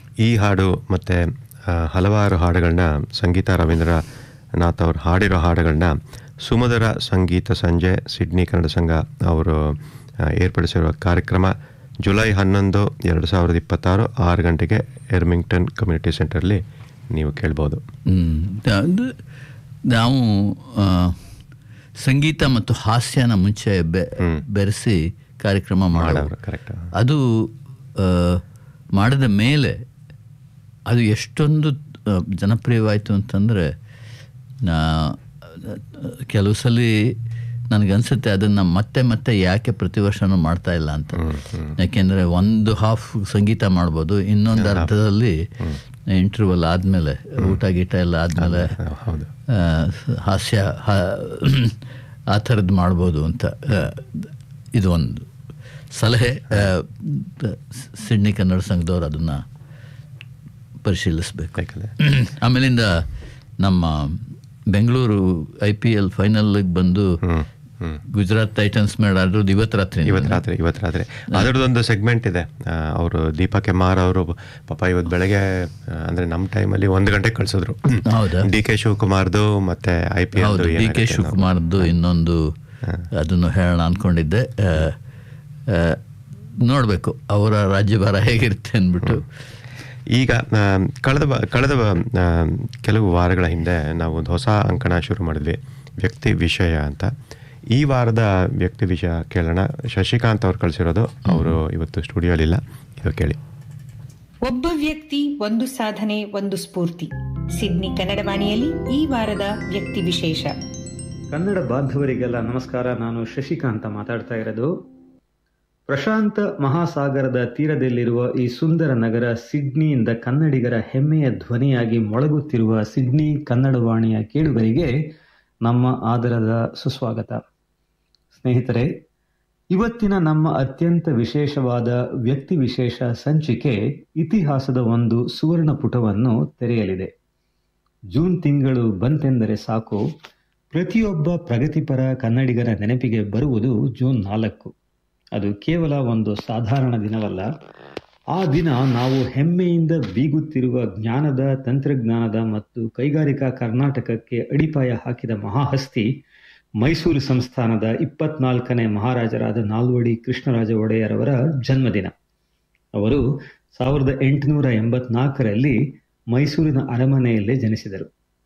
ಈ ಹಾಡು ಮತ್ತು ಹಲವಾರು ಹಾಡುಗಳನ್ನ ಸಂಗೀತ ರವೀಂದ್ರನಾಥ್ ಅವರು ಹಾಡಿರೋ ಹಾಡುಗಳನ್ನ ಸುಮಧುರ ಸಂಗೀತ ಸಂಜೆ ಸಿಡ್ನಿ ಕನ್ನಡ ಸಂಘ ಅವರು ಆ, ಏರ್ಪಡಿಸಿರುವ ಕಾರ್ಯಕ್ರಮ ಜುಲೈ ಹನ್ನೊಂದು ಎರಡು ಸಾವಿರದ ಇಪ್ಪತ್ತಾರು ಆರು ಗಂಟೆಗೆ ಎರ್ಮಿಂಗ್ಟನ್ ಕಮ್ಯುನಿಟಿ ಸೆಂಟರಲ್ಲಿ ನೀವು ಕೇಳ್ಬೋದು ಹ್ಮ್. ಅದು ನಾವು ಆ, ಸಂಗೀತ ಮತ್ತು ಹಾಸ್ಯನ ಮುಂಚೆ ಬೆ ಬೆರೆಸಿ ಕಾರ್ಯಕ್ರಮ ಮಾಡೋರು ಮಾಡೋರು ಕರೆಕ್ಟ್ ಅದು ಆ, ಮಾಡಿದ ಮೇಲೆ ಅದು ಎಷ್ಟೊಂದು ಆ, ಜನಪ್ರಿಯವಾಯಿತು ಅಂತಂದರೆ ಕೆಲವು ಸಲ ನನಗನ್ಸುತ್ತೆ ಅದನ್ನು ಮತ್ತೆ ಮತ್ತೆ ಯಾಕೆ ಪ್ರತಿ ವರ್ಷನೂ ಮಾಡ್ತಾ ಇಲ್ಲ ಅಂತ ಯಾಕೆಂದರೆ ಒಂದು ಹಾಫ್ ಸಂಗೀತ ಮಾಡ್ಬೋದು ಇನ್ನೊಂದು ಅರ್ಧದಲ್ಲಿ ಇಂಟರ್ವಲ್ ಆದಮೇಲೆ ಊಟ ಗೀಟ ಎಲ್ಲ ಆದಮೇಲೆ ಹೌದು ಹಾಸ್ಯ ಹಾ- ಆ ಥರದ್ದು ಮಾಡ್ಬೋದು ಅಂತ ಆ, ಇದು ಒಂದು ಸಲಹೆ ಆ, ಸಿಡ್ನಿ ಕನ್ನಡ ಸಂಘದವ್ರು ಅದನ್ನು ಪರಿಶೀಲಿಸ್ಬೇಕು ಯಾಕಂದ್ರೆ ಆಮೇಲಿಂದ ನಮ್ಮ ಬೆಂಗಳೂರು ಐ ಪಿ ಎಲ್ ಫೈನಲ್ಗೆ ಬಂದು ಹ್ಮ್ ಹ್ಮ್ ಗುಜರಾತ್ ಟೈಟನ್ಸ್ ಮೇಲೆ ಆಡಿರೋದು ಇವತ್ತು ರಾತ್ರಿ ಇವತ್ತು ರಾತ್ರಿ ಇವತ್ತು ರಾತ್ರಿ ಅದರದ್ದೊಂದು ಸೆಗ್ಮೆಂಟ್ ಇದೆ ಅವರು ದೀಪಾ ಕೆಮಾರ್ ಅವರು ಪಾಪ ಇವತ್ತು ಬೆಳಗ್ಗೆ ಆ, ಅಂದ್ರೆ ನಮ್ಮ ಟೈಮಲ್ಲಿ ಒಂದು ಗಂಟೆಗೆ ಕಳ್ಸಿದ್ರು ಹೌದಾ ಡಿ ಕೆ ಶಿವಕುಮಾರ್ದು ಮತ್ತೆ ಐ ಪಿ ಹೌದು ಡಿ ಕೆ ಶಿವಕುಮಾರ್ದು ಇನ್ನೊಂದು ಅದನ್ನು ಹೇಳೋಣ ಅಂದ್ಕೊಂಡಿದ್ದೆ ಆ, ಆ, ನೋಡಬೇಕು ಅವರ ರಾಜ್ಯಭಾರ ಹೇಗಿರುತ್ತೆ ಅಂದ್ಬಿಟ್ಟು ಈಗ ಆ, ಕಳೆದ ವ- ಕಳೆದ ವ- ಆ, ಕೆಲವು ವಾರಗಳ ಹಿಂದೆ ನಾವು ಒಂದು ಹೊಸ ಅಂಕಣ ಶುರು ಮಾಡಿದ್ವಿ ವ್ಯಕ್ತಿ ವಿಷಯ ಅಂತ ಈ ವಾರದ ವ್ಯಕ್ತಿ ವಿಷಯ ಕೇಳೋಣ ಶಶಿಕಾಂತ್ ಅವ್ರು ಕಳಿಸಿರೋದು ಅವರು ಇವತ್ತು ಸ್ಟುಡಿಯೋಲಿಲ್ಲ ಇದು ಕೇಳಿ ಒಬ್ಬ ವ್ಯಕ್ತಿ ಒಂದು ಸಾಧನೆ ಒಂದು ಸ್ಫೂರ್ತಿ ಸಿಡ್ನಿ ಕನ್ನಡವಾಣಿಯಲ್ಲಿ ಈ ವಾರದ ವ್ಯಕ್ತಿ ವಿಶೇಷ ಕನ್ನಡ ಬಾಂಧವರಿಗೆಲ್ಲ ನಮಸ್ಕಾರ ನಾನು ಶಶಿಕಾಂತ ಮಾತಾಡ್ತಾ ಇರೋದು ಪ್ರಶಾಂತ ಮಹಾಸಾಗರದ ತೀರದಲ್ಲಿರುವ ಈ ಸುಂದರ ನಗರ ಸಿಡ್ನಿಯಿಂದ ಕನ್ನಡಿಗರ ಹೆಮ್ಮೆಯ ಧ್ವನಿಯಾಗಿ ಮೊಳಗುತ್ತಿರುವ ಸಿಡ್ನಿ ಕನ್ನಡವಾಣಿಯ ಕೇಳುಗರಿಗೆ ನಮ್ಮ ಆದರದ ಸುಸ್ವಾಗತ ಸ್ನೇಹಿತರೆ ಇವತ್ತಿನ ನಮ್ಮ ಅತ್ಯಂತ ವಿಶೇಷವಾದ ವ್ಯಕ್ತಿ ವಿಶೇಷ ಸಂಚಿಕೆ ಇತಿಹಾಸದ ಒಂದು ಸುವರ್ಣ ಪುಟವನ್ನು ತೆರೆಯಲಿದೆ ಜೂನ್ ತಿಂಗಳು ಬಂತೆಂದರೆ ಸಾಕು ಪ್ರತಿಯೊಬ್ಬ ಪ್ರಗತಿಪರ ಕನ್ನಡಿಗರ ನೆನಪಿಗೆ ಬರುವುದು ಜೂನ್ ನಾಲ್ಕು ಅದು ಕೇವಲ ಒಂದು ಸಾಧಾರಣ ದಿನವಲ್ಲ ಆ ದಿನ ನಾವು ಹೆಮ್ಮೆಯಿಂದ ಬೀಗುತ್ತಿರುವ ಜ್ಞಾನದ ತಂತ್ರಜ್ಞಾನದ ಮತ್ತು ಕೈಗಾರಿಕಾ ಕರ್ನಾಟಕಕ್ಕೆ ಅಡಿಪಾಯ ಹಾಕಿದ ಮಹಾಹಸ್ತಿ ಮೈಸೂರು ಸಂಸ್ಥಾನದ ಇಪ್ಪತ್ನಾಲ್ಕನೇ ಮಹಾರಾಜರಾದ ನಾಲ್ವಡಿ ಕೃಷ್ಣರಾಜ ಒಡೆಯರವರ ಜನ್ಮದಿನ ಅವರು ಸಾವಿರದ ಎಂಟುನೂರ ಎಂಬತ್ನಾಲ್ಕರಲ್ಲಿ ಮೈಸೂರಿನ ಅರಮನೆಯಲ್ಲೇ ಜನಿಸಿದರು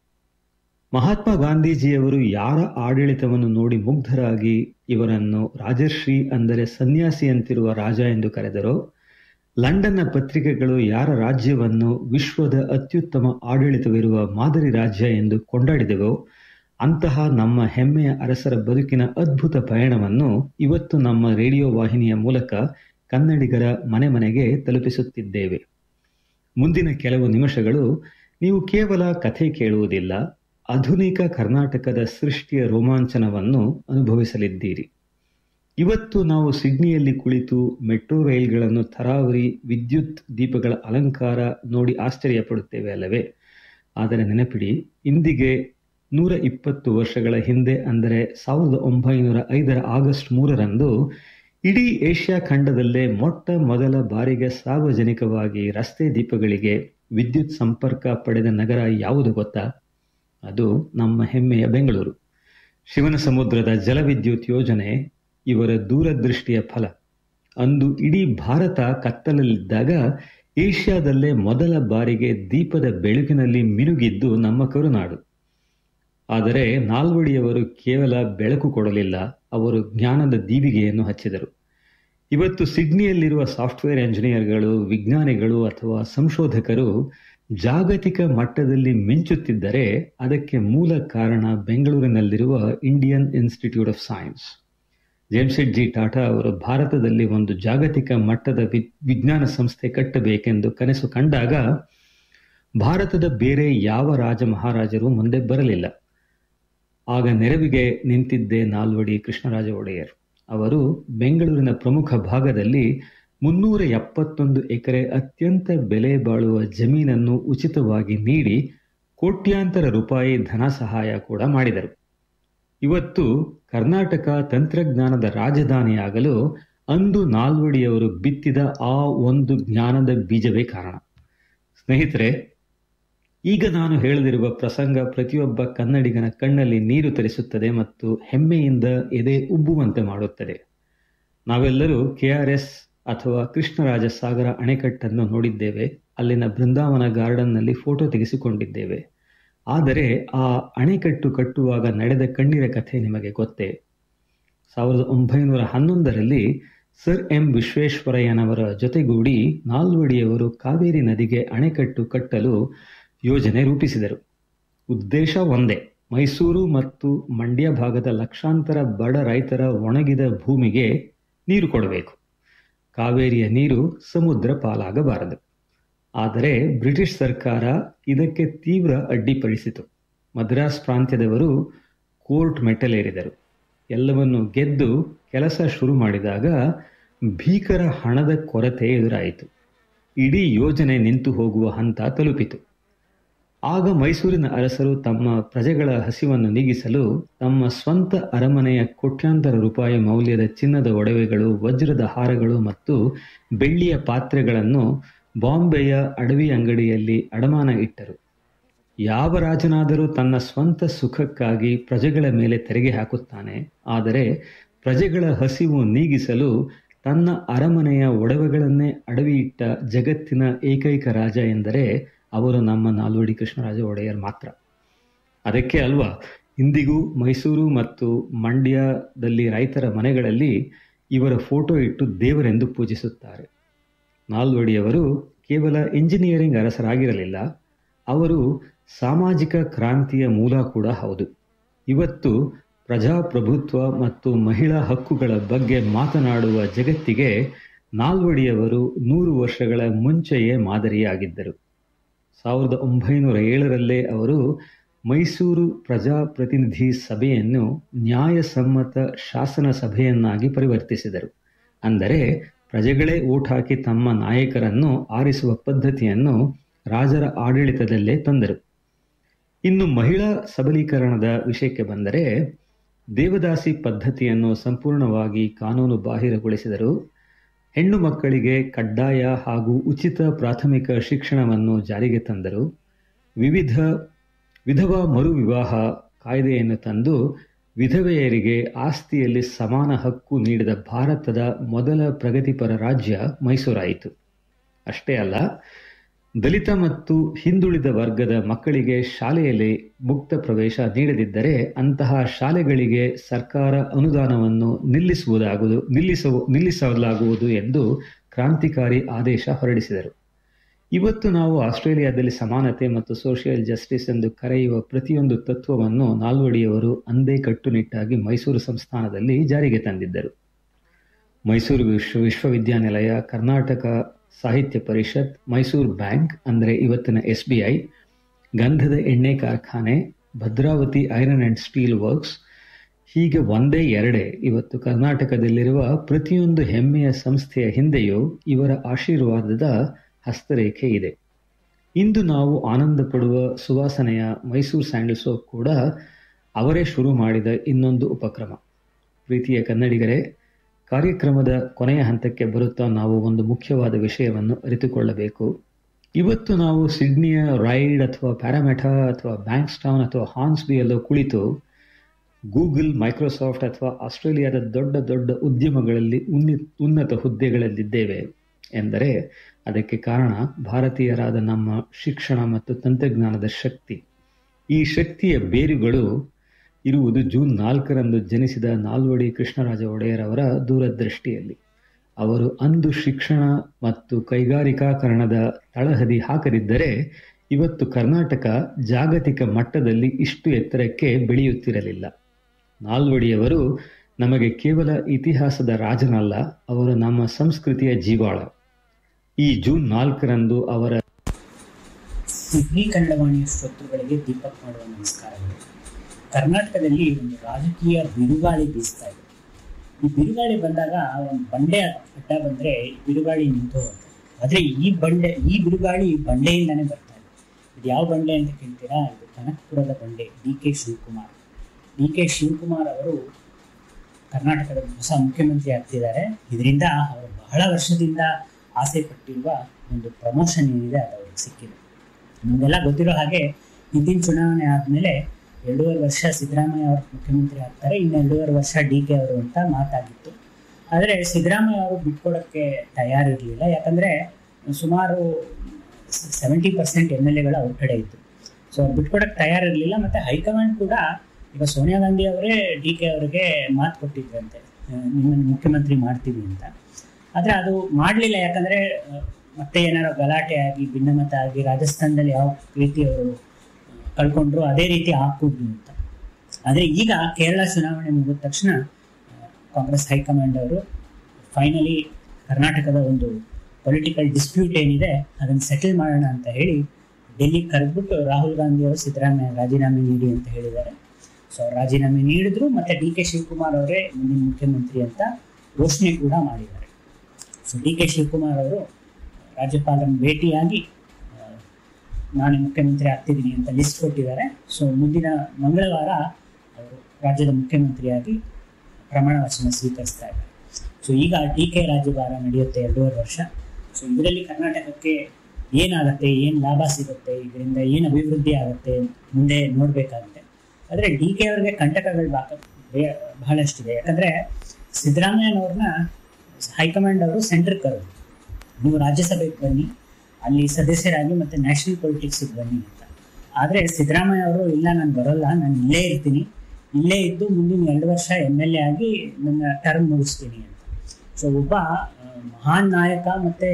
ಮಹಾತ್ಮ ಗಾಂಧೀಜಿಯವರು ಯಾರ ಆಡಳಿತವನ್ನು ನೋಡಿ ಮುಗ್ಧರಾಗಿ ಇವರನ್ನು ರಾಜರ್ಷಿ ಅಂದರೆ ಸನ್ಯಾಸಿಯಂತಿರುವ ರಾಜ ಎಂದು ಕರೆದರೋ ಲಂಡನ್ನ ಪತ್ರಿಕೆಗಳು ಯಾರ ರಾಜ್ಯವನ್ನು ವಿಶ್ವದ ಅತ್ಯುತ್ತಮ ಆಡಳಿತವಿರುವ ಮಾದರಿ ರಾಜ್ಯ ಎಂದು ಕೊಂಡಾಡಿದೆವೋ ಅಂತಹ ನಮ್ಮ ಹೆಮ್ಮೆಯ ಅರಸರ ಬದುಕಿನ ಅದ್ಭುತ ಪಯಣವನ್ನು ಇವತ್ತು ನಮ್ಮ ರೇಡಿಯೋ ವಾಹಿನಿಯ ಮೂಲಕ ಕನ್ನಡಿಗರ ಮನೆ ಮನೆಗೆ ತಲುಪಿಸುತ್ತಿದ್ದೇವೆ ಮುಂದಿನ ಕೆಲವು ನಿಮಿಷಗಳು ನೀವು ಕೇವಲ ಕಥೆ ಕೇಳುವುದಿಲ್ಲ ಆಧುನಿಕ ಕರ್ನಾಟಕದ ಸೃಷ್ಟಿಯ ರೋಮಾಂಚನವನ್ನು ಅನುಭವಿಸಲಿದ್ದೀರಿ ಇವತ್ತು ನಾವು ಸಿಡ್ನಿಯಲ್ಲಿ ಕುಳಿತು ಮೆಟ್ರೋ ರೈಲ್ಗಳನ್ನು ಥರಾವರಿ ವಿದ್ಯುತ್ ದೀಪಗಳ ಅಲಂಕಾರ ನೋಡಿ ಆಶ್ಚರ್ಯ ಪಡುತ್ತೇವೆ ಅಲ್ಲವೇ ಆದರೆ ನೆನಪಿಡಿ ಇಂದಿಗೆ ನೂರ ಇಪ್ಪತ್ತು ವರ್ಷಗಳ ಹಿಂದೆ ಅಂದರೆ ಸಾವಿರದ ಒಂಬೈನೂರ ಐದರ ಆಗಸ್ಟ್ ಮೂರರಂದು ಇಡೀ ಏಷ್ಯಾ ಖಂಡದಲ್ಲೇ ಮೊಟ್ಟ ಮೊದಲ ಬಾರಿಗೆ ಸಾರ್ವಜನಿಕವಾಗಿ ರಸ್ತೆ ದೀಪಗಳಿಗೆ ವಿದ್ಯುತ್ ಸಂಪರ್ಕ ಪಡೆದ ನಗರ ಯಾವುದು ಗೊತ್ತಾ ಅದು ನಮ್ಮ ಹೆಮ್ಮೆಯ ಬೆಂಗಳೂರು ಶಿವನ ಸಮುದ್ರದ ಜಲವಿದ್ಯುತ್ ಯೋಜನೆ ಇವರ ದೂರದೃಷ್ಟಿಯ ಫಲ ಅಂದು ಇಡೀ ಭಾರತ ಕತ್ತಲಲ್ಲಿದ್ದಾಗ ಏಷ್ಯಾದಲ್ಲೇ ಮೊದಲ ಬಾರಿಗೆ ದೀಪದ ಬೆಳಕಿನಲ್ಲಿ ಮಿನುಗಿದ್ದು ನಮ್ಮ ಕರುನಾಡು ಆದರೆ ನಾಲ್ವಡಿಯವರು ಕೇವಲ ಬೆಳಕು ಕೊಡಲಿಲ್ಲ ಅವರು ಜ್ಞಾನದ ದೀವಿಗೆಯನ್ನು ಹಚ್ಚಿದರು ಇವತ್ತು ಸಿಡ್ನಿಯಲ್ಲಿರುವ ಸಾಫ್ಟ್ವೇರ್ ಎಂಜಿನಿಯರ್ಗಳು ವಿಜ್ಞಾನಿಗಳು ಅಥವಾ ಸಂಶೋಧಕರು ಜಾಗತಿಕ ಮಟ್ಟದಲ್ಲಿ ಮಿಂಚುತ್ತಿದ್ದರೆ ಅದಕ್ಕೆ ಮೂಲ ಕಾರಣ ಬೆಂಗಳೂರಿನಲ್ಲಿರುವ Indian institute of science Jamsetji Tata ಅವರು ಭಾರತದಲ್ಲಿ ಒಂದು ಜಾಗತಿಕ ಮಟ್ಟದ ವಿ- ವಿಜ್ಞಾನ ಸಂಸ್ಥೆ ಕಟ್ಟಬೇಕೆಂದು ಕನಸು ಕಂಡಾಗ ಭಾರತದ ಬೇರೆ ಯಾವ ರಾಜ ಮಹಾರಾಜರು ಮುಂದೆ ಬರಲಿಲ್ಲ ಆಗ ನೆರವಿಗೆ ನಿಂತಿದ್ದೇ ನಾಲ್ವಡಿ ಕೃಷ್ಣರಾಜ ಒಡೆಯರ್ ಅವರು ಬೆಂಗಳೂರಿನ ಪ್ರಮುಖ ಭಾಗದಲ್ಲಿ ಮುನ್ನೂರ ಎಪ್ಪತ್ತೊಂದು ಎಕರೆ ಅತ್ಯಂತ ಬೆಲೆ ಬಾಳುವ ಜಮೀನನ್ನು ಉಚಿತವಾಗಿ ನೀಡಿ ಕೋಟ್ಯಾಂತರ ರೂಪಾಯಿ ಧನ ಸಹಾಯ ಕೂಡ ಮಾಡಿದರು ಇವತ್ತು ಕರ್ನಾಟಕ ತಂತ್ರಜ್ಞಾನದ ರಾಜಧಾನಿಯಾಗಲು ಅಂದು ನಾಲ್ವಡಿಯವರು ಬಿತ್ತಿದ ಆ ಒಂದು ಜ್ಞಾನದ ಬೀಜವೇ ಕಾರಣ ಸ್ನೇಹಿತರೆ ಈಗ ನಾನು ಹೇಳದಿರುವ ಪ್ರಸಂಗ ಪ್ರತಿಯೊಬ್ಬ ಕನ್ನಡಿಗನ ಕಣ್ಣಲ್ಲಿ ನೀರು ತರಿಸುತ್ತದೆ ಮತ್ತು ಹೆಮ್ಮೆಯಿಂದ ಎದೆ ಉಬ್ಬುವಂತೆ ಮಾಡುತ್ತದೆ ನಾವೆಲ್ಲರೂ ಕೆ ಆರ್ ಎಸ್ ಅಥವಾ ಕೃಷ್ಣರಾಜ ಸಾಗರ ಅಣೆಕಟ್ಟನ್ನು ನೋಡಿದ್ದೇವೆ ಅಲ್ಲಿನ ಬೃಂದಾವನ ಗಾರ್ಡನ್ನಲ್ಲಿ ಫೋಟೋ ತೆಗೆಸಿಕೊಂಡಿದ್ದೇವೆ ಆದರೆ ಆ ಅಣೆಕಟ್ಟು ಕಟ್ಟುವಾಗ ನಡೆದ ಕಣ್ಣೀರ ಕಥೆ ನಿಮಗೆ ಗೊತ್ತೇ ಸಾವಿರದ ಒಂಬೈನೂರ ಹನ್ನೊಂದರಲ್ಲಿ ಸರ್ ಎಂ ವಿಶ್ವೇಶ್ವರಯ್ಯನವರ ಜೊತೆಗೂಡಿ ನಾಲ್ವಡಿಯವರು ಕಾವೇರಿ ನದಿಗೆ ಅಣೆಕಟ್ಟು ಕಟ್ಟಲು ಯೋಜನೆ ರೂಪಿಸಿದರು ಉದ್ದೇಶ ಒಂದೇ ಮೈಸೂರು ಮತ್ತು ಮಂಡ್ಯ ಭಾಗದ ಲಕ್ಷಾಂತರ ಬಡ ರೈತರ ಒಣಗಿದ ಭೂಮಿಗೆ ನೀರು ಕೊಡಬೇಕು ಕಾವೇರಿಯ ನೀರು ಸಮುದ್ರ ಪಾಲಾಗಬಾರದು ಆದರೆ ಬ್ರಿಟಿಷ್ ಸರ್ಕಾರ ಇದಕ್ಕೆ ತೀವ್ರ ಅಡ್ಡಿಪಡಿಸಿತು ಮದ್ರಾಸ್ ಪ್ರಾಂತ್ಯದವರು ಕೋರ್ಟ್ ಮೆಟ್ಟಲೇರಿದರು ಎಲ್ಲವನ್ನು ಗೆದ್ದು ಕೆಲಸ ಶುರು ಮಾಡಿದಾಗ ಭೀಕರ ಹಣದ ಕೊರತೆ ಎದುರಾಯಿತು ಇಡೀ ಯೋಜನೆ ನಿಂತು ಹೋಗುವ ಹಂತ ತಲುಪಿತು ಆಗ ಮೈಸೂರಿನ ಅರಸರು ತಮ್ಮ ಪ್ರಜೆಗಳ ಹಸಿವನ್ನು ನೀಗಿಸಲು ತಮ್ಮ ಸ್ವಂತ ಅರಮನೆಯ ಕೋಟ್ಯಾಂತರ ರೂಪಾಯಿ ಮೌಲ್ಯದ ಚಿನ್ನದ ಒಡವೆಗಳು ವಜ್ರದ ಹಾರಗಳು ಮತ್ತು ಬೆಳ್ಳಿಯ ಪಾತ್ರೆಗಳನ್ನು ಬಾಂಬೆಯ ಅಡವಿ ಅಂಗಡಿಯಲ್ಲಿ ಅಡಮಾನ ಇಟ್ಟರು ಯಾವ ರಾಜನಾದರೂ ತನ್ನ ಸ್ವಂತ ಸುಖಕ್ಕಾಗಿ ಪ್ರಜೆಗಳ ಮೇಲೆ ತೆರಿಗೆ ಹಾಕುತ್ತಾನೆ ಆದರೆ ಪ್ರಜೆಗಳ ಹಸಿವು ನೀಗಿಸಲು ತನ್ನ ಅರಮನೆಯ ಒಡವೆಗಳನ್ನೇ ಅಡವಿಯಿಟ್ಟ ಜಗತ್ತಿನ ಏಕೈಕ ರಾಜ ಎಂದರೆ ಅವರು ನಮ್ಮ ನಾಲ್ವಡಿ ಕೃಷ್ಣರಾಜ ಒಡೆಯರ್ ಮಾತ್ರ ಅದಕ್ಕೆ ಅಲ್ವಾ ಇಂದಿಗೂ ಮೈಸೂರು ಮತ್ತು ಮಂಡ್ಯದಲ್ಲಿ ರೈತರ ಮನೆಗಳಲ್ಲಿ ಇವರ ಫೋಟೋ ಇಟ್ಟು ದೇವರೆಂದು ಪೂಜಿಸುತ್ತಾರೆ ನಾಲ್ವಡಿಯವರು ಕೇವಲ ಇಂಜಿನಿಯರಿಂಗ್ ಅರಸರಾಗಿರಲಿಲ್ಲ ಅವರು ಸಾಮಾಜಿಕ ಕ್ರಾಂತಿಯ ಮೂಲ ಕೂಡ ಹೌದು ಇವತ್ತು ಪ್ರಜಾಪ್ರಭುತ್ವ ಮತ್ತು ಮಹಿಳಾ ಹಕ್ಕುಗಳ ಬಗ್ಗೆ ಮಾತನಾಡುವ ಜಗತ್ತಿಗೆ ನಾಲ್ವಡಿಯವರು ನೂರು ವರ್ಷಗಳ ಮುಂಚೆಯೇ ಮಾದರಿಯಾಗಿದ್ದರು ಸಾವಿರದ ಒಂಬೈನೂರ ಏಳರಲ್ಲೇ ಅವರು ಮೈಸೂರು ಪ್ರಜಾಪ್ರತಿನಿಧಿ ಸಭೆಯನ್ನು ನ್ಯಾಯಸಮ್ಮತ ಶಾಸನ ಸಭೆಯನ್ನಾಗಿ ಪರಿವರ್ತಿಸಿದರು ಅಂದರೆ ಪ್ರಜೆಗಳೇ ಓಟ್ ಹಾಕಿ ತಮ್ಮ ನಾಯಕರನ್ನು ಆರಿಸುವ ಪದ್ಧತಿಯನ್ನು ರಾಜರ ಆಡಳಿತದಲ್ಲೇ ತಂದರು ಇನ್ನು ಮಹಿಳಾ ಸಬಲೀಕರಣದ ವಿಷಯಕ್ಕೆ ಬಂದರೆ ದೇವದಾಸಿ ಪದ್ಧತಿಯನ್ನು ಸಂಪೂರ್ಣವಾಗಿ ಕಾನೂನು ಬಾಹಿರಗೊಳಿಸಿದರು ಹೆಣ್ಣು ಮಕ್ಕಳಿಗೆ ಕಡ್ಡಾಯ ಹಾಗೂ ಉಚಿತ ಪ್ರಾಥಮಿಕ ಶಿಕ್ಷಣವನ್ನು ಜಾರಿಗೆ ತಂದರು ವಿವಿಧ ವಿಧವಾ ಮರು ವಿವಾಹ ಕಾಯ್ದೆಯನ್ನು ತಂದು ವಿಧವೆಯರಿಗೆ ಆಸ್ತಿಯಲ್ಲಿ ಸಮಾನ ಹಕ್ಕು ನೀಡಿದ ಭಾರತದ ಮೊದಲ ಪ್ರಗತಿಪರ ರಾಜ್ಯ ಮೈಸೂರಾಯಿತು ಅಷ್ಟೇ ಅಲ್ಲ ದಲಿತ ಮತ್ತು ಹಿಂದುಳಿದ ವರ್ಗದ ಮಕ್ಕಳಿಗೆ ಶಾಲೆಯಲ್ಲಿ ಮುಕ್ತ ಪ್ರವೇಶ ನೀಡದಿದ್ದರೆ ಅಂತಹ ಶಾಲೆಗಳಿಗೆ ಸರ್ಕಾರ ಅನುದಾನವನ್ನು ನಿಲ್ಲಿಸುವುದಾಗುವುದು ನಿಲ್ಲಿಸುವ ನಿಲ್ಲಿಸಲಾಗುವುದು ಎಂದು ಕ್ರಾಂತಿಕಾರಿ ಆದೇಶ ಹೊರಡಿಸಿದರು ಇವತ್ತು ನಾವು ಆಸ್ಟ್ರೇಲಿಯಾದಲ್ಲಿ ಸಮಾನತೆ ಮತ್ತು ಸೋಷಿಯಲ್ ಜಸ್ಟಿಸ್ ಎಂದು ಕರೆಯುವ ಪ್ರತಿಯೊಂದು ತತ್ವವನ್ನು ನಾಲ್ವಡಿಯವರು ಅಂದೇ ಕಟ್ಟುನಿಟ್ಟಾಗಿ ಮೈಸೂರು ಸಂಸ್ಥಾನದಲ್ಲಿ ಜಾರಿಗೆ ತಂದಿದ್ದರು ಮೈಸೂರು ವಿಶ್ವ ವಿಶ್ವವಿದ್ಯಾನಿಲಯ ಕರ್ನಾಟಕ ಸಾಹಿತ್ಯ ಪರಿಷತ್ ಮೈಸೂರು ಬ್ಯಾಂಕ್ ಅಂದರೆ ಇವತ್ತಿನ ಎಸ್ ಬಿ ಐ ಗಂಧದ ಎಣ್ಣೆ ಕಾರ್ಖಾನೆ Bhadravati iron and steel works ಹೀಗೆ ಒಂದೇ ಎರಡೇ ಇವತ್ತು ಕರ್ನಾಟಕದಲ್ಲಿರುವ ಪ್ರತಿಯೊಂದು ಹೆಮ್ಮೆಯ ಸಂಸ್ಥೆಯ ಹಿಂದೆಯೂ ಇವರ ಆಶೀರ್ವಾದದ ಹಸ್ತರೇಖೆ ಇದೆ ಇಂದು ನಾವು ಆನಂದ ಪಡುವ ಸುವಾಸನೆಯ ಮೈಸೂರು ಸ್ಯಾಂಡಲ್ ಸೋಪ್ ಕೂಡ ಅವರೇ ಶುರು ಮಾಡಿದ ಇನ್ನೊಂದು ಉಪಕ್ರಮ ಪ್ರೀತಿಯ ಕನ್ನಡಿಗರೇ ಕಾರ್ಯಕ್ರಮದ ಕೊನೆಯ ಹಂತಕ್ಕೆ ಬರುತ್ತಾ ನಾವು ಒಂದು ಮುಖ್ಯವಾದ ವಿಷಯವನ್ನು ಅರಿತುಕೊಳ್ಳಬೇಕು ಇವತ್ತು ನಾವು ಸಿಡ್ನಿಯ ರೈಡ್ ಅಥವಾ ಪ್ಯಾರಾಮೆಟಾ ಅಥವಾ ಬ್ಯಾಂಕ್ಸ್ಟೌನ್ ಅಥವಾ ಹಾನ್ಸ್ಬಿಯಲ್ಲೋ ಕುಳಿತು ಗೂಗಲ್ ಮೈಕ್ರೋಸಾಫ್ಟ್ ಅಥವಾ ಆಸ್ಟ್ರೇಲಿಯಾದ ದೊಡ್ಡ ದೊಡ್ಡ ಉದ್ಯಮಗಳಲ್ಲಿ ಉನ್ನಿ ಉನ್ನತ ಹುದ್ದೆಗಳಲ್ಲಿದ್ದೇವೆ ಎಂದರೆ ಅದಕ್ಕೆ ಕಾರಣ ಭಾರತೀಯರಾದ ನಮ್ಮ ಶಿಕ್ಷಣ ಮತ್ತು ತಂತ್ರಜ್ಞಾನದ ಶಕ್ತಿ ಈ ಶಕ್ತಿಯ ಬೇರುಗಳು ಇರುವುದು ಜೂನ್ ನಾಲ್ಕರಂದು ಜನಿಸಿದ ನಾಲ್ವಡಿ ಕೃಷ್ಣರಾಜ ಒಡೆಯರವರ ದೂರದೃಷ್ಟಿಯಲ್ಲಿ ಅವರು ಅಂದು ಶಿಕ್ಷಣ ಮತ್ತು ಕೈಗಾರಿಕಾಕರಣದ ತಳಹದಿ ಹಾಕದಿದ್ದರೆ ಇವತ್ತು ಕರ್ನಾಟಕ ಜಾಗತಿಕ ಮಟ್ಟದಲ್ಲಿ ಇಷ್ಟು ಎತ್ತರಕ್ಕೆ ಬೆಳೆಯುತ್ತಿರಲಿಲ್ಲ ನಾಲ್ವಡಿಯವರು ನಮಗೆ ಕೇವಲ ಇತಿಹಾಸದ ರಾಜನಲ್ಲ ಅವರು ನಮ್ಮ ಸಂಸ್ಕೃತಿಯ ಜೀವಾಳ ಈ ಜೂನ್ ನಾಲ್ಕರಂದು ಅವರ ಸಿಡ್ನಿ ಕನ್ನಡವಾಣಿಯ ಶ್ರೋತೃಗಳಿಗೆ ದೀಪಕ್ ಮಾಡುವ ನಮಸ್ಕಾರಗಳು ಕರ್ನಾಟಕದಲ್ಲಿ ಒಂದು ರಾಜಕೀಯ ಬಿರುಗಾಳಿ ಬೀಸ್ತಾ ಇದೆ ಈ ಬಿರುಗಾಳಿ ಬಂದಾಗ ಒಂದು ಬಂಡೆ ಅಡ್ಡ ಬಂದರೆ ಬಿರುಗಾಳಿ ನಿಂತು ಹೋಗುತ್ತೆ ಆದರೆ ಈ ಬಂಡೆ ಈ ಬಿರುಗಾಳಿ ಬಂಡೆಯಿಂದನೇ ಬರ್ತಾ ಇದೆ ಇದು ಯಾವ ಬಂಡೆ ಅಂತ ಕೇಳ್ತೀರಾ ಇದು ಕನಕಪುರದ ಬಂಡೆ D K Shivakumar D K Shivakumar ಅವರು ಕರ್ನಾಟಕದ ಹೊಸ ಮುಖ್ಯಮಂತ್ರಿ ಆಗ್ತಿದ್ದಾರೆ ಇದರಿಂದ ಅವರು ಬಹಳ ವರ್ಷದಿಂದ ಆಸೆ ಪಟ್ಟಿರುವ ಒಂದು ಪ್ರಮೋಷನ್ ಏನಿದೆ ಅದು ಅವ್ರಿಗೆ ಸಿಕ್ಕಿದೆ ನಮಗೆಲ್ಲ ಗೊತ್ತಿರೋ ಹಾಗೆ ಹಿಂದಿನ ಚುನಾವಣೆ ಆದಮೇಲೆ ಎರಡೂವರೆ ವರ್ಷ ಸಿದ್ದರಾಮಯ್ಯ ಅವರು ಮುಖ್ಯಮಂತ್ರಿ ಆಗ್ತಾರೆ ಇನ್ನು ಎರಡೂವರೆ ವರ್ಷ ಡಿ ಕೆ ಅವರು ಅಂತ ಮಾತಾಗಿತ್ತು ಆದರೆ ಸಿದ್ದರಾಮಯ್ಯ ಅವರು ಬಿಟ್ಕೊಡೋಕ್ಕೆ ತಯಾರಿರಲಿಲ್ಲ ಯಾಕಂದರೆ ಸುಮಾರು ಸೆವೆಂಟಿ ಪರ್ಸೆಂಟ್ ಎಮ್ ಎಲ್ ಎಗಳು ಅವ್ರ ಕಡೆ ಇತ್ತು ಸೊ ಅವ್ರು ಬಿಟ್ಕೊಡಕ್ಕೆ ತಯಾರಿರಲಿಲ್ಲ ಮತ್ತು ಹೈಕಮಾಂಡ್ ಕೂಡ ಈಗ ಸೋನಿಯಾ ಗಾಂಧಿ ಅವರೇ ಡಿ ಕೆ ಅವರಿಗೆ ಮಾತು ಕೊಟ್ಟಿದ್ರಂತೆ ಆ, ನಿಮ್ಮನ್ನು ಮುಖ್ಯಮಂತ್ರಿ ಮಾಡ್ತೀವಿ ಅಂತ ಆದರೆ ಅದು ಮಾಡಲಿಲ್ಲ ಯಾಕಂದರೆ ಮತ್ತೆ ಏನಾರು ಗಲಾಟೆ ಆಗಿ ಭಿನ್ನಮತ ಆಗಿ ರಾಜಸ್ಥಾನದಲ್ಲಿ ಯಾವ ರೀತಿ ಅವರು ಕಳ್ಕೊಂಡ್ರು ಅದೇ ರೀತಿ ಹಾಕುದು ಅಂತ ಆದರೆ ಈಗ ಕೇರಳ ಚುನಾವಣೆ ಮುಗಿದ ತಕ್ಷಣ ಆ, ಕಾಂಗ್ರೆಸ್ ಹೈಕಮಾಂಡ್ ಅವರು ಫೈನಲಿ ಕರ್ನಾಟಕದ ಒಂದು ಪೊಲಿಟಿಕಲ್ ಡಿಸ್ಪ್ಯೂಟ್ ಏನಿದೆ ಅದನ್ನು ಸೆಟಲ್ ಮಾಡೋಣ ಅಂತ ಹೇಳಿ ಡೆಲ್ಲಿಗೆ ಕರೆದ್ಬಿಟ್ಟು ರಾಹುಲ್ ಗಾಂಧಿ ಅವರು ಸಿದ್ದರಾಮಯ್ಯ ರಾಜೀನಾಮೆ ನೀಡಿ ಅಂತ ಹೇಳಿದ್ದಾರೆ ಸೊ ಅವ್ರು ರಾಜೀನಾಮೆ ನೀಡಿದ್ರು ಮತ್ತೆ ಡಿ ಕೆ ಶಿವಕುಮಾರ್ ಅವರೇ ಮುಂದಿನ ಮುಖ್ಯಮಂತ್ರಿ ಅಂತ ಘೋಷಣೆ ಕೂಡ ಮಾಡಿದ್ದಾರೆ ಸೊ ಡಿ ಕೆ ಶಿವಕುಮಾರ್ ಅವರು ರಾಜ್ಯಪಾಲರನ್ನು ಭೇಟಿಯಾಗಿ ಆ, ನಾನು ಮುಖ್ಯಮಂತ್ರಿ ಆಗ್ತಿದ್ದೀನಿ ಅಂತ ಲಿಸ್ಟ್ ಕೊಟ್ಟಿದ್ದಾರೆ ಸೊ ಮುಂದಿನ ಮಂಗಳವಾರ ಅವರು ರಾಜ್ಯದ ಮುಖ್ಯಮಂತ್ರಿಯಾಗಿ ಪ್ರಮಾಣ ವಚನ ಸ್ವೀಕರಿಸ್ತಾ ಇದ್ದಾರೆ ಸೊ ಈಗ ಡಿ ಕೆ ರಾಜ್ಯಭಾರ ನಡೆಯುತ್ತೆ ಎರಡೂವರೆ ವರ್ಷ ಸೊ ಇದರಲ್ಲಿ ಕರ್ನಾಟಕಕ್ಕೆ ಏನಾಗುತ್ತೆ ಏನು ಲಾಭ ಸಿಗುತ್ತೆ ಇದರಿಂದ ಏನು ಅಭಿವೃದ್ಧಿ ಆಗುತ್ತೆ ಮುಂದೆ ನೋಡಬೇಕಾಗುತ್ತೆ ಆದರೆ ಡಿ ಕೆ ಅವರಿಗೆ ಕಂಟಕಗಳು ಬಾ ಬೇ- ಬಹಳಷ್ಟಿದೆ ಯಾಕಂದರೆ ಸಿದ್ದರಾಮಯ್ಯನವ್ರನ್ನ ಹೈಕಮಾಂಡ್ ಅವರು ಸೆಂಟ್ರ್ ಕರೆದು ನೀವು ರಾಜ್ಯಸಭೆಗೆ ಬನ್ನಿ ಅಲ್ಲಿ ಸದಸ್ಯರಾಗಿ ಮತ್ತು ನ್ಯಾಷನಲ್ ಪೊಲಿಟಿಕ್ಸಿಗೆ ಬನ್ನಿ ಅಂತ ಆದರೆ ಸಿದ್ದರಾಮಯ್ಯ ಅವರು ಇಲ್ಲ ನಾನು ಬರೋಲ್ಲ ನಾನು ಇಲ್ಲೇ ಇರ್ತೀನಿ ಇಲ್ಲೇ ಇದ್ದು ಮುಂದಿನ ಎರಡು ವರ್ಷ ಎಮ್ ಎಲ್ ಎ ಆಗಿ ನನ್ನ ಟರ್ಮ್ ಮುಗಿಸ್ತೀನಿ ಅಂತ ಸೊ ಒಬ್ಬ ಆ, ಮಹಾನ್ ನಾಯಕ ಮತ್ತು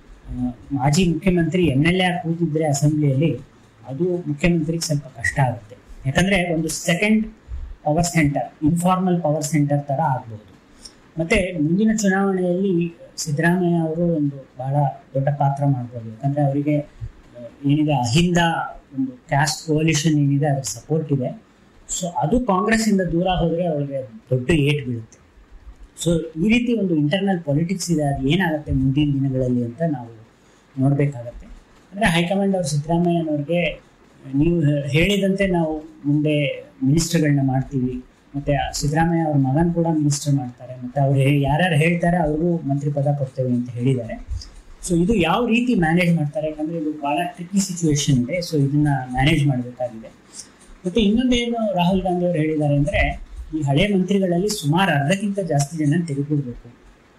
ಮಾಜಿ ಮುಖ್ಯಮಂತ್ರಿ ಎಮ್ ಎಲ್ ಎ ಆಗಿ ಕೂತಿದ್ರೆ ಅಸೆಂಬ್ಲಿಯಲ್ಲಿ ಅದು ಮುಖ್ಯಮಂತ್ರಿಗೆ ಸ್ವಲ್ಪ ಕಷ್ಟ ಆಗುತ್ತೆ ಯಾಕಂದರೆ ಒಂದು second power centre informal power centre ಥರ ಆಗ್ಬೋದು ಮತ್ತೆ ಮುಂದಿನ ಚುನಾವಣೆಯಲ್ಲಿ ಸಿದ್ದರಾಮಯ್ಯ ಅವರು ಒಂದು ಬಹಳ ದೊಡ್ಡ ಪಾತ್ರ ಮಾಡ್ಬೋದು ಯಾಕಂದ್ರೆ ಅವರಿಗೆ ಆ, ಏನಿದೆ ಅಹಿಂದ ಒಂದು ಕ್ಯಾಸ್ಟ್ ಕೋಲಿಷನ್ ಏನಿದೆ ಅದರ ಸಪೋರ್ಟ್ ಇದೆ ಸೊ ಅದು ಕಾಂಗ್ರೆಸ್ಸಿಂದ ದೂರ ಹೋದರೆ ಅವರಿಗೆ ದೊಡ್ಡ ಏಟ್ ಬೀಳುತ್ತೆ ಸೊ ಈ ರೀತಿ ಒಂದು ಇಂಟರ್ನಲ್ ಪಾಲಿಟಿಕ್ಸ್ ಇದೆ ಅದು ಏನಾಗುತ್ತೆ ಮುಂದಿನ ದಿನಗಳಲ್ಲಿ ಅಂತ ನಾವು ನೋಡಬೇಕಾಗತ್ತೆ ಅಂದರೆ ಹೈಕಮಾಂಡ್ ಅವರು ಸಿದ್ದರಾಮಯ್ಯನವ್ರಿಗೆ ನೀವು ಹೇ- ಹೇಳಿದಂತೆ ನಾವು ಮುಂದೆ ಮಿನಿಸ್ಟರ್ಗಳನ್ನ ಮಾಡ್ತೀವಿ ಮತ್ತು ಸಿದ್ದರಾಮಯ್ಯ ಅವ್ರ ಮಗನ ಕೂಡ ಮಿನಿಸ್ಟರ್ ಮಾಡ್ತಾರೆ ಮತ್ತು ಅವ್ರು ಹೇ- ಯಾರ್ಯಾರು ಹೇಳ್ತಾರೆ ಅವ್ರಿಗೂ ಮಂತ್ರಿ ಪದ ಕೊಡ್ತೇವೆ ಅಂತ ಹೇಳಿದ್ದಾರೆ ಸೊ ಇದು ಯಾವ ರೀತಿ ಮ್ಯಾನೇಜ್ ಮಾಡ್ತಾರೆ ಯಾಕಂದರೆ ಇದು ಭಾಳ ಟ್ರಿಕ್ಕಿ ಸಿಚುವೇಶನ್ ಇದೆ ಸೊ ಇದನ್ನ ಮ್ಯಾನೇಜ್ ಮಾಡಬೇಕಾಗಿದೆ ಮತ್ತು ಇನ್ನೊಂದೇನು ರಾಹುಲ್ ಗಾಂಧಿ ಅವರು ಹೇಳಿದ್ದಾರೆ ಅಂದರೆ ಈ ಹಳೆ ಮಂತ್ರಿಗಳಲ್ಲಿ ಸುಮಾರು ಅರ್ಧಕ್ಕಿಂತ ಜಾಸ್ತಿ ಜನ ತೆಗೆದುಕೊಡ್ಬೇಕು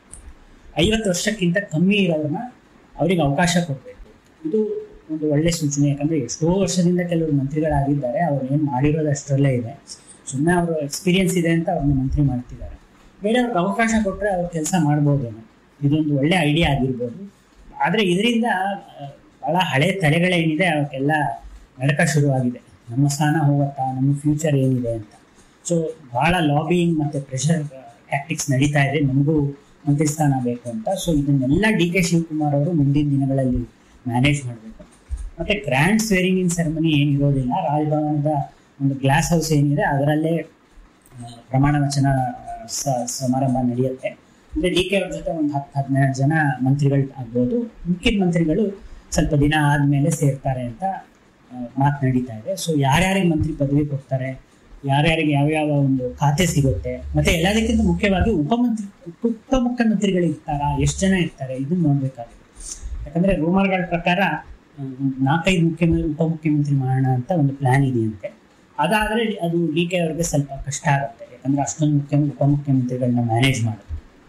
ಐವತ್ತು ವರ್ಷಕ್ಕಿಂತ ಕಮ್ಮಿ ಇರೋರನ್ನ ಅವರಿಗೆ ಅವಕಾಶ ಕೊಡಬೇಕು ಇದು ಒಂದು ಒಳ್ಳೆ ಸೂಚನೆ ಯಾಕಂದರೆ ಎಷ್ಟೋ ವರ್ಷದಿಂದ ಕೆಲವರು ಮಂತ್ರಿಗಳಾಗಿದ್ದಾರೆ ಅವ್ರು ಏನು ಮಾಡಿರೋದು ಅಷ್ಟರಲ್ಲೇ ಇದೆ ಸುಮ್ಮನೆ ಅವರು ಎಕ್ಸ್ಪೀರಿಯನ್ಸ್ ಇದೆ ಅಂತ ಅವ್ರನ್ನ ಮಂತ್ರಿ ಮಾಡ್ತಿದ್ದಾರೆ ಬೇರೆಯವ್ರಿಗೆ ಅವಕಾಶ ಕೊಟ್ಟರೆ ಅವ್ರು ಕೆಲಸ ಮಾಡ್ಬೋದೇನೋ ಇದೊಂದು ಒಳ್ಳೆ ಐಡಿಯಾ ಆಗಿರ್ಬೋದು ಆದರೆ ಇದರಿಂದ ಭಾಳ ಹಳೆ ತಲೆಗಳೇನಿದೆ ಅವಕ್ಕೆಲ್ಲ ನಡಕ ಶುರುವಾಗಿದೆ ನಮ್ಮ ಸ್ಥಾನ ಹೋಗುತ್ತಾ ನಮ್ಮ ಫ್ಯೂಚರ್ ಏನಿದೆ ಅಂತ ಸೊ ಭಾಳ ಲಾಬಿಯಿಂಗ್ ಮತ್ತು ಪ್ರೆಷರ್ ಟ್ಯಾಕ್ಟಿಕ್ಸ್ ನಡೀತಾ ಇದೆ ನಮಗೂ ಮಂತ್ರಿ ಸ್ಥಾನ ಬೇಕು ಅಂತ ಸೊ ಇದನ್ನೆಲ್ಲ ಡಿ ಕೆ ಶಿವಕುಮಾರ್ ಅವರು ಮುಂದಿನ ದಿನಗಳಲ್ಲಿ ಮ್ಯಾನೇಜ್ ಮಾಡಬೇಕು ಮತ್ತು ಗ್ರ್ಯಾಂಡ್ ಸ್ವೇರಿಂಗ್ ಇನ್ ಸೆರೆಮನಿ ಏನಿರೋದಿಲ್ಲ ರಾಜಭವನದ ಒಂದು ಗ್ಲಾಸ್ ಹೌಸ್ ಏನಿದೆ ಅದರಲ್ಲೇ ಆ, ಪ್ರಮಾಣ ವಚನ ಆ, ಸ- ಸಮಾರಂಭ ನಡೆಯುತ್ತೆ ಅಂದರೆ ಡಿ ಕೆ ಅವ್ರ ಜೊತೆ ಒಂದು ಹತ್ತು ಹದಿನೆರಡು ಜನ ಮಂತ್ರಿಗಳು ಆಗ್ಬೋದು ಮುಖ್ಯ ಮಂತ್ರಿಗಳು ಸ್ವಲ್ಪ ದಿನ ಆದಮೇಲೆ ಸೇರ್ತಾರೆ ಅಂತ ಮಾತು ನಡೀತಾ ಇದೆ ಸೊ ಯಾರ್ಯಾರಿಗೆ ಮಂತ್ರಿ ಪದವಿ ಕೊಡ್ತಾರೆ ಯಾರ್ಯಾರಿಗೆ ಯಾವ್ಯಾವ ಒಂದು ಖಾತೆ ಸಿಗುತ್ತೆ ಮತ್ತೆ ಎಲ್ಲದಕ್ಕಿಂತ ಮುಖ್ಯವಾಗಿ ಉಪಮಂತ್ರಿ ಉಪ ಉಪಮುಖ್ಯಮಂತ್ರಿಗಳು ಇರ್ತಾರಾ ಎಷ್ಟು ಜನ ಇರ್ತಾರೆ ಇದನ್ನ ನೋಡ್ಬೇಕಾಗುತ್ತೆ ಯಾಕಂದ್ರೆ ರೂಮರ್ಗಳ ಪ್ರಕಾರ ಆ, ಒಂದು ನಾಲ್ಕೈದು ಮುಖ್ಯಮಂತ್ರಿ ಉಪಮುಖ್ಯಮಂತ್ರಿ ಮಾಡೋಣ ಅಂತ ಒಂದು ಪ್ಲಾನ್ ಇದೆಯಂತೆ ಅದಾದ್ರೆ ಅದು ಡಿ ಕೆ ಅವ್ರಿಗೆ ಸ್ವಲ್ಪ ಕಷ್ಟ ಆಗುತ್ತೆ ಯಾಕಂದ್ರೆ ಅಷ್ಟೊಂದು ಮುಖ್ಯ ಉಪಮುಖ್ಯಮಂತ್ರಿಗಳನ್ನ ಮ್ಯಾನೇಜ್ ಮಾಡೋದು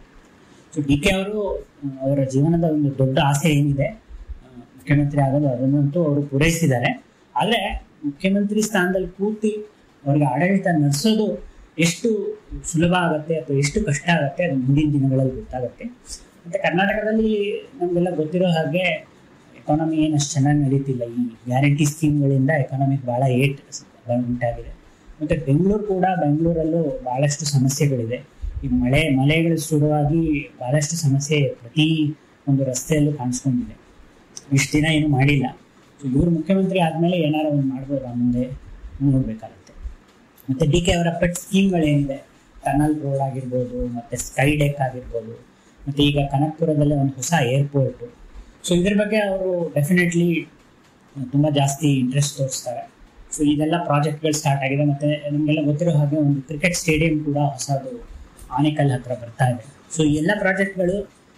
ಸೊ ಡಿ ಕೆ ಅವರು ಆ, ಅವರ ಜೀವನದ ಒಂದು ದೊಡ್ಡ ಆಸೆ ಏನಿದೆ ಆ, ಮುಖ್ಯಮಂತ್ರಿ ಆಗೋದು ಅದನ್ನಂತೂ ಅವರು ಪೂರೈಸಿದ್ದಾರೆ ಆದರೆ ಮುಖ್ಯಮಂತ್ರಿ ಸ್ಥಾನದಲ್ಲಿ ಕೂತಿ ಅವ್ರಿಗೆ ಆಡಳಿತ ನಡೆಸೋದು ಎಷ್ಟು ಸುಲಭ ಆಗುತ್ತೆ ಅಥವಾ ಎಷ್ಟು ಕಷ್ಟ ಆಗುತ್ತೆ ಅದು ಮುಂದಿನ ದಿನಗಳಲ್ಲಿ ಗೊತ್ತಾಗುತ್ತೆ ಮತ್ತು ಕರ್ನಾಟಕದಲ್ಲಿ ನಮಗೆಲ್ಲ ಗೊತ್ತಿರೋ ಹಾಗೆ ಎಕಾನಮಿ ಏನು ಅಷ್ಟು ಚೆನ್ನಾಗಿ ನಡೀತಿಲ್ಲ ಈ ಗ್ಯಾರಂಟಿ ಸ್ಕೀಮ್ಗಳಿಂದ ಎಕಾನಮಿಗೆ ಭಾಳ ಏಟ್ ಉಂಟಾಗಿದೆ ಮತ್ತು ಬೆಂಗಳೂರು ಕೂಡ ಬೆಂಗಳೂರಲ್ಲೂ ಭಾಳಷ್ಟು ಸಮಸ್ಯೆಗಳಿದೆ ಈ ಮಳೆ ಮಳೆಗಳು ಶುರುವಾಗಿ ಭಾಳಷ್ಟು ಸಮಸ್ಯೆ ಪ್ರತಿ ಒಂದು ರಸ್ತೆಯಲ್ಲೂ ಕಾಣಿಸ್ಕೊಂಡಿದೆ ಇಷ್ಟು ದಿನ ಏನು ಮಾಡಿಲ್ಲ ಸೊ ಇವರು ಮುಖ್ಯಮಂತ್ರಿ ಆದಮೇಲೆ ಏನಾರು ಒಂದು ಮಾಡ್ಬೋದಾ ಮುಂದೆ ನೋಡಬೇಕಾಗುತ್ತೆ ಮತ್ತು ಡಿ ಕೆ ಅವರ ಪೆಟ್ ಸ್ಕೀಮ್ಗಳೇನಿದೆ ಟನಲ್ ರೋಡ್ ಆಗಿರ್ಬೋದು ಮತ್ತು ಸ್ಕೈ ಡೆಕ್ ಆಗಿರ್ಬೋದು ಮತ್ತು ಈಗ ಕನಕಪುರದಲ್ಲೇ ಒಂದು ಹೊಸ ಏರ್ಪೋರ್ಟು ಸೊ ಇದ್ರ ಬಗ್ಗೆ ಅವರು ಡೆಫಿನೆಟ್ಲಿ ತುಂಬ ಜಾಸ್ತಿ ಇಂಟ್ರೆಸ್ಟ್ ತೋರಿಸ್ತಾರೆ ಸೊ ಇದೆಲ್ಲ ಪ್ರಾಜೆಕ್ಟ್ಗಳು ಸ್ಟಾರ್ಟ್ ಆಗಿದೆ ಮತ್ತು ನಿಮಗೆಲ್ಲ ಗೊತ್ತಿರೋ ಹಾಗೆ ಒಂದು ಕ್ರಿಕೆಟ್ ಸ್ಟೇಡಿಯಂ ಕೂಡ ಹೊಸದು ಆನೆಕಲ್ ಹತ್ರ ಬರ್ತಾ ಇದೆ ಸೊ ಈ ಎಲ್ಲ ಪ್ರಾಜೆಕ್ಟ್ಗಳು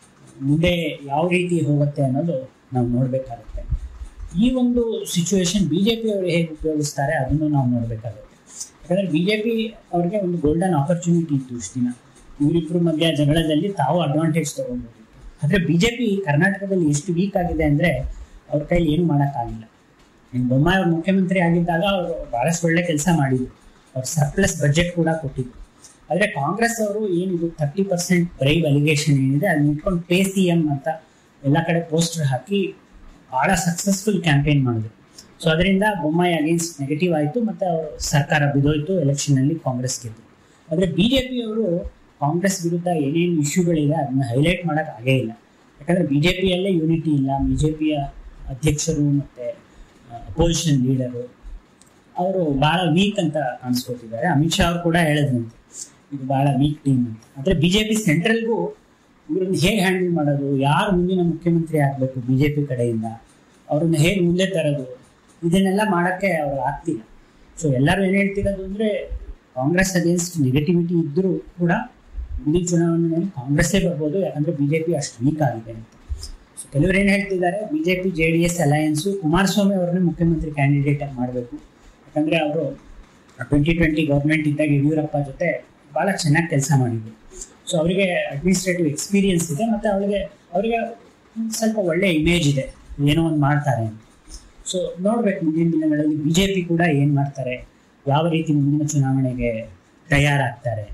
ಮುಂದೆ ಯಾವ ರೀತಿ ಹೋಗುತ್ತೆ ಅನ್ನೋದು ನಾವು ನೋಡಬೇಕಾಗುತ್ತೆ ಈ ಒಂದು ಸಿಚುವೇಶನ್ ಬಿ ಜೆ ಪಿ ಅವರು ಹೇಗೆ ಉಪಯೋಗಿಸ್ತಾರೆ ಅದನ್ನು ನಾವು ನೋಡಬೇಕಾಗುತ್ತೆ ಯಾಕಂದರೆ ಬಿ ಜೆ ಪಿ ಅವ್ರಿಗೆ ಒಂದು ಗೋಲ್ಡನ್ ಆಪರ್ಚುನಿಟಿ ಇತ್ತು ಇಷ್ಟು ದಿನ ಇವರಿಬ್ಬರ ಮಧ್ಯ ಜಗಳದಲ್ಲಿ ತಾವು ಅಡ್ವಾಂಟೇಜ್ ತೊಗೊಬೋದಿತ್ತು ಆದರೆ ಬಿ ಜೆ ಪಿ ಕರ್ನಾಟಕದಲ್ಲಿ ಎಷ್ಟು ವೀಕ್ ಆಗಿದೆ ಅಂದರೆ ಅವ್ರ ಕೈಲಿ ಏನು ಮಾಡೋಕ್ಕಾಗಿಲ್ಲ ಇನ್ನು ಬೊಮ್ಮಾಯಿ ಅವ್ರು ಮುಖ್ಯಮಂತ್ರಿ ಆಗಿದ್ದಾಗ ಅವರು ಭಾಳಷ್ಟು ಒಳ್ಳೆ ಕೆಲಸ ಮಾಡಿದ್ರು ಅವ್ರು ಸರ್ಪ್ಲಸ್ ಬಜೆಟ್ ಕೂಡ ಕೊಟ್ಟಿದ್ರು ಆದರೆ ಕಾಂಗ್ರೆಸ್ ಅವರು ಏನಿದು ತರ್ಟಿ ಪರ್ಸೆಂಟ್ ಬ್ರೈವ್ ಅಲಿಗೇಷನ್ ಏನಿದೆ ಅದನ್ನ ಇಟ್ಕೊಂಡು ಪೇ ಸಿ ಎಂ ಅಂತ ಎಲ್ಲ ಕಡೆ ಪೋಸ್ಟರ್ ಹಾಕಿ ಭಾಳ ಸಕ್ಸಸ್ಫುಲ್ ಕ್ಯಾಂಪೇನ್ ಮಾಡಿದ್ರು ಸೊ ಅದರಿಂದ ಬೊಮ್ಮಾಯಿ ಅಗೇನ್ಸ್ಟ್ ನೆಗೆಟಿವ್ ಆಯಿತು ಮತ್ತು ಅವರು ಸರ್ಕಾರ ಬಿದ್ದೋಯ್ತು ಎಲೆಕ್ಷನಲ್ಲಿ ಕಾಂಗ್ರೆಸ್ ಗೆದ್ದು ಆದರೆ ಬಿ ಜೆ ಪಿಯವರು ಕಾಂಗ್ರೆಸ್ ವಿರುದ್ಧ ಏನೇನು ಇಶ್ಯೂಗಳಿದೆ ಅದನ್ನ ಹೈಲೈಟ್ ಮಾಡೋಕೆ ಆಗೇ ಇಲ್ಲ ಯಾಕಂದರೆ ಬಿ ಜೆ ಪಿಯಲ್ಲೇ ಯೂನಿಟಿ ಇಲ್ಲ ಬಿ ಜೆ ಪಿಯ ಅಧ್ಯಕ್ಷರು ಮತ್ತು ಅಪೋಸಿಷನ್ ಲೀಡರು ಅವರು ಭಾಳ ವೀಕ್ ಅಂತ ಕಾಣಿಸ್ಕೊತಿದ್ದಾರೆ ಅಮಿತ್ ಶಾ ಅವರು ಕೂಡ ಹೇಳಿದ್ರಂತೆ ಇದು ಭಾಳ ವೀಕ್ ಟೀಮ್ ಅಂತ ಆದರೆ ಬಿ ಜೆ ಪಿ ಸೆಂಟ್ರಲ್ಗೂ ಇವ್ರನ್ನ ಹೇಗೆ ಹ್ಯಾಂಡಲ್ ಮಾಡೋದು ಯಾರು ಮುಂದಿನ ಮುಖ್ಯಮಂತ್ರಿ ಆಗಬೇಕು ಬಿ ಜೆ ಪಿ ಕಡೆಯಿಂದ ಅವ್ರನ್ನ ಹೇಗೆ ಮುಂದೆ ತರೋದು ಇದನ್ನೆಲ್ಲ ಮಾಡೋಕ್ಕೆ ಅವ್ರು ಆಗ್ತಿಲ್ಲ ಸೊ ಎಲ್ಲರೂ ಏನು ಹೇಳ್ತಿರೋದು ಅಂದರೆ ಕಾಂಗ್ರೆಸ್ ಅಗೇನ್ಸ್ಟ್ ನೆಗೆಟಿವಿಟಿ ಇದ್ದರೂ ಕೂಡ ಮುಂದಿನ ಚುನಾವಣೆಯಲ್ಲಿ ಕಾಂಗ್ರೆಸ್ಸೇ ಬರ್ಬೋದು ಯಾಕಂದರೆ ಬಿ ಜೆ ಪಿ ಅಷ್ಟು ವೀಕ್ ಆಗಿದೆ ಅಂತ ಸೊ ಕೆಲವರು ಏನು ಹೇಳ್ತಿದ್ದಾರೆ B J P J D S alliance Kumaraswamy ಅವ್ರನ್ನೇ ಮುಖ್ಯಮಂತ್ರಿ ಕ್ಯಾಂಡಿಡೇಟ್ ಆಗಿ ಮಾಡಬೇಕು ಯಾಕಂದರೆ ಅವರು ಟ್ವೆಂಟಿ ಟ್ವೆಂಟಿ ಗೌರ್ಮೆಂಟ್ ಇದ್ದಾಗ ಯಡಿಯೂರಪ್ಪ ಜೊತೆ ಭಾಳ ಚೆನ್ನಾಗಿ ಕೆಲಸ ಮಾಡಿದ್ರು ಸೊ ಅವರಿಗೆ ಅಡ್ಮಿನಿಸ್ಟ್ರೇಟಿವ್ ಎಕ್ಸ್ಪೀರಿಯನ್ಸ್ ಇದೆ ಮತ್ತು ಅವರಿಗೆ ಅವರಿಗೆ ಸ್ವಲ್ಪ ಒಳ್ಳೆ ಇಮೇಜ್ ಇದೆ ಏನೋ ಒಂದು ಮಾಡ್ತಾರೆ ಅಂತ ಸೊ ನೋಡ್ಬೇಕು ಮುಂದಿನ ದಿನಗಳಲ್ಲಿ ಬಿ ಜೆ ಪಿ ಕೂಡ ಏನು ಮಾಡ್ತಾರೆ ಯಾವ ರೀತಿ ಮುಂದಿನ ಚುನಾವಣೆಗೆ ತಯಾರಾಗ್ತಾರೆ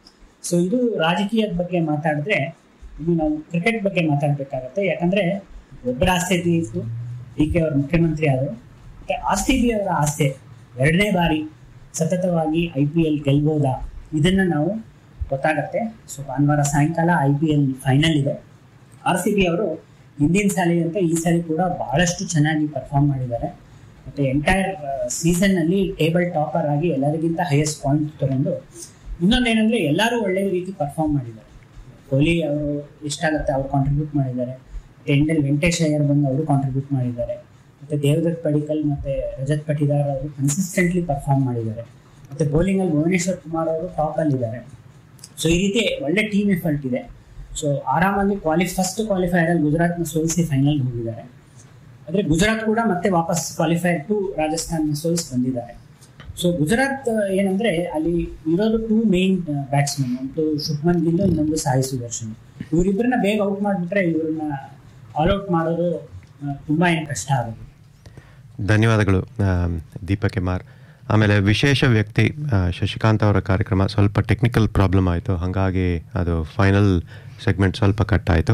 ಸೊ ಇದು ರಾಜಕೀಯದ ಬಗ್ಗೆ ಮಾತಾಡಿದ್ರೆ ಇನ್ನು ನಾವು ಕ್ರಿಕೆಟ್ ಬಗ್ಗೆ ಮಾತಾಡಬೇಕಾಗತ್ತೆ ಯಾಕಂದರೆ ಒಬ್ಬರ ಆಸೆ ಇತ್ತು ಡಿ ಕೆ ಅವರು ಮುಖ್ಯಮಂತ್ರಿ ಆದರು ಮತ್ತು ಆರ್ ಸಿ ಬಿ ಅವರ ಆಸೆ ಎರಡನೇ ಬಾರಿ ಸತತವಾಗಿ ಐ ಪಿ ಎಲ್ ಗೆಲ್ಬೋದಾ ಇದನ್ನು ನಾವು ಗೊತ್ತಾಗತ್ತೆ ಸೊ ಭಾನುವಾರ ಸಾಯಂಕಾಲ ಐ ಪಿ ಎಲ್ ಫೈನಲ್ ಇದೆ ಆರ್ ಸಿ ಬಿ ಅವರು ಹಿಂದಿನ ಸಾಲಿದಂತೆ ಈ ಸಾರಿ ಕೂಡ ಬಹಳಷ್ಟು ಚೆನ್ನಾಗಿ ಪರ್ಫಾರ್ಮ್ ಮಾಡಿದ್ದಾರೆ ಮತ್ತು ಎಂಟೈರ್ ಸೀಸನ್ನಲ್ಲಿ ಟೇಬಲ್ ಟಾಪರ್ ಆಗಿ ಎಲ್ಲರಿಗಿಂತ ಹೈಯೆಸ್ಟ್ ಪಾಯಿಂಟ್ ತಗೊಂಡು ಇನ್ನೊಂದೇನೆಂದರೆ ಎಲ್ಲರೂ ಒಳ್ಳೆಯ ರೀತಿ ಪರ್ಫಾರ್ಮ್ ಮಾಡಿದ್ದಾರೆ ಕೊಹ್ಲಿ ಅವರು ಎಷ್ಟಾಗುತ್ತೆ ಅವ್ರು ಕಾಂಟ್ರಿಬ್ಯೂಟ್ ಮಾಡಿದ್ದಾರೆ ಮತ್ತು ಎಂಡಲ್ ವೆಂಕಟೇಶ್ ಅಯ್ಯರ್ ಬಂದು ಅವರು ಕಾಂಟ್ರಿಬ್ಯೂಟ್ ಮಾಡಿದ್ದಾರೆ ಮತ್ತು ದೇವದತ್ ಪಡಿಕಲ್ ಮತ್ತು ರಜತ್ ಪಟಿದಾರ್ ಅವರು ಕನ್ಸಿಸ್ಟೆಂಟ್ಲಿ ಪರ್ಫಾರ್ಮ್ ಮಾಡಿದ್ದಾರೆ ಮತ್ತು ಬೌಲಿಂಗಲ್ಲಿ ಭುವನೇಶ್ವರ್ ಕುಮಾರ್ ಅವರು ಟಾಪಲ್ಲಿದ್ದಾರೆ ಸೊ ಈ ರೀತಿ ಒಳ್ಳೆ ಟೀಮ್ ಎಫರ್ಟ್ ಇದೆ ಸೊ ಆರಾಮಾಗಿ ಕ್ವಾಲಿ ಫಸ್ಟ್ ಕ್ವಾಲಿಫೈಯರಲ್ಲಿ ಗುಜರಾತ್ನ ಸೋಲಿಸಿ ಫೈನಲ್ಗೆ ಹೋಗಿದ್ದಾರೆ ಆದರೆ ಗುಜರಾತ್ ಕೂಡ ಮತ್ತೆ ವಾಪಸ್ ಕ್ವಾಲಿಫೈರ್ ಟು ರಾಜಸ್ಥಾನ ಸೋಲಿಸಿ ಬಂದಿದ್ದಾರೆ ಸೊ ಗುಜರಾತ್ ಏನಂದ್ರೆ ಅಲ್ಲಿ ಇರೋದು ಟೂ ಮೇನ್ ಬ್ಯಾಟ್ಸ್ಮನ್ ಒಂದು ಶುಭ್ಮನ್ ಗಿಲ್ ಇನ್ನೊಂದು ಸಾಯಿ ಸುದರ್ಶನ್ ಇವರಿಬ್ಬರನ್ನ ಬೇಗ ಔಟ್ ಮಾಡಿಬಿಟ್ರೆ ಇವ್ರನ್ನ ಆಲ್ಔಟ್ ಮಾಡೋದು ಆ, ತುಂಬಾ ಏನು ಕಷ್ಟ ಆಗುತ್ತೆ ಧನ್ಯವಾದಗಳು ಆ, ದೀಪಕ್ ಎಮಾರ್ ಆಮೇಲೆ ವಿಶೇಷ ವ್ಯಕ್ತಿ ಆ, ಶಶಿಕಾಂತ್ ಅವರ ಕಾರ್ಯಕ್ರಮ ಸ್ವಲ್ಪ ಟೆಕ್ನಿಕಲ್ ಪ್ರಾಬ್ಲಮ್ ಆಯಿತು ಹಾಗಾಗಿ ಅದು ಫೈನಲ್ ಸೆಗ್ಮೆಂಟ್ ಸ್ವಲ್ಪ ಕಟ್ ಆಯಿತು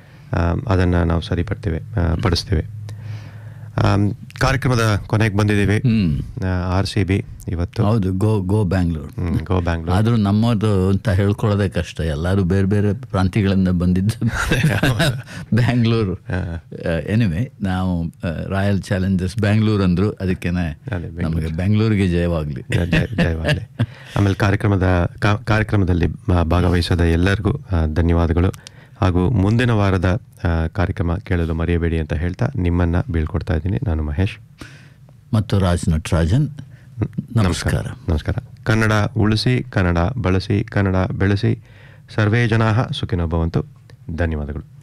ಅದನ್ನು ನಾವು ಸರಿಪಡ್ತೇವೆ ಆ, ಪಡಿಸ್ತೀವಿ ಆಮ್, ಕಾರ್ಯಕ್ರಮದ ಕೊನೆಗೆ ಬಂದಿದ್ದೀವಿ ಹ್ಮ್ ಆರ್ ಸಿ ಬಿ ಇವತ್ತು ಹೌದು ಗೋ ಗೋ ಬ್ಯಾಂಗ್ಳೂರ್ ಹ್ಮ್, ಗೋ ಬ್ಯಾಂಗ್ಳೂರ್ ಆದರೂ ನಮ್ಮದು ಅಂತ ಹೇಳ್ಕೊಳ್ಳೋದೇ ಕಷ್ಟ ಎಲ್ಲರೂ ಬೇರೆ ಬೇರೆ ಪ್ರಾಂತ್ಯಗಳಿಂದ ಬಂದಿದ್ದು ಬ್ಯಾಂಗ್ಳೂರು ಎನಿವೆ ನಾವು ರಾಯಲ್ ಚಾಲೆಂಜರ್ಸ್ ಬ್ಯಾಂಗ್ಳೂರ್ ಅಂದ್ರು ಅದಕ್ಕೇನೆ ಅದೇ, ಬೆಂಗಳೂರು. ನಮಗೆ ಬೆಂಗಳೂರಿಗೆ ಜಯವಾಗಲಿ ಜಯ- ಜಯವಾಗಲಿ ಆಮೇಲೆ ಕಾರ್ಯಕ್ರಮದ ಕಾ- ಕಾರ್ಯಕ್ರಮದಲ್ಲಿ ಭಾ- ಭಾಗವಹಿಸಿದ ಎಲ್ಲರಿಗೂ ಆ, ಧನ್ಯವಾದಗಳು ಹಾಗೂ ಮುಂದಿನ ವಾರದ ಆ, ಕಾರ್ಯಕ್ರಮ ಕೇಳಲು ಮರೆಯಬೇಡಿ ಅಂತ ಹೇಳ್ತಾ ನಿಮ್ಮನ್ನು ಬೀಳ್ಕೊಡ್ತಾ ಇದ್ದೀನಿ ನಾನು ಮಹೇಶ್ ಮತ್ತು ರಾಜ್ ನಟರಾಜನ್ ನಮಸ್ಕಾರ ನಮಸ್ಕಾರ ಕನ್ನಡ ಉಳಿಸಿ ಕನ್ನಡ ಬಳಸಿ ಕನ್ನಡ ಬೆಳೆಸಿ ಸರ್ವೇ ಜನಾ ಸುಖಿನೋ ಭವಂತು ಧನ್ಯವಾದಗಳು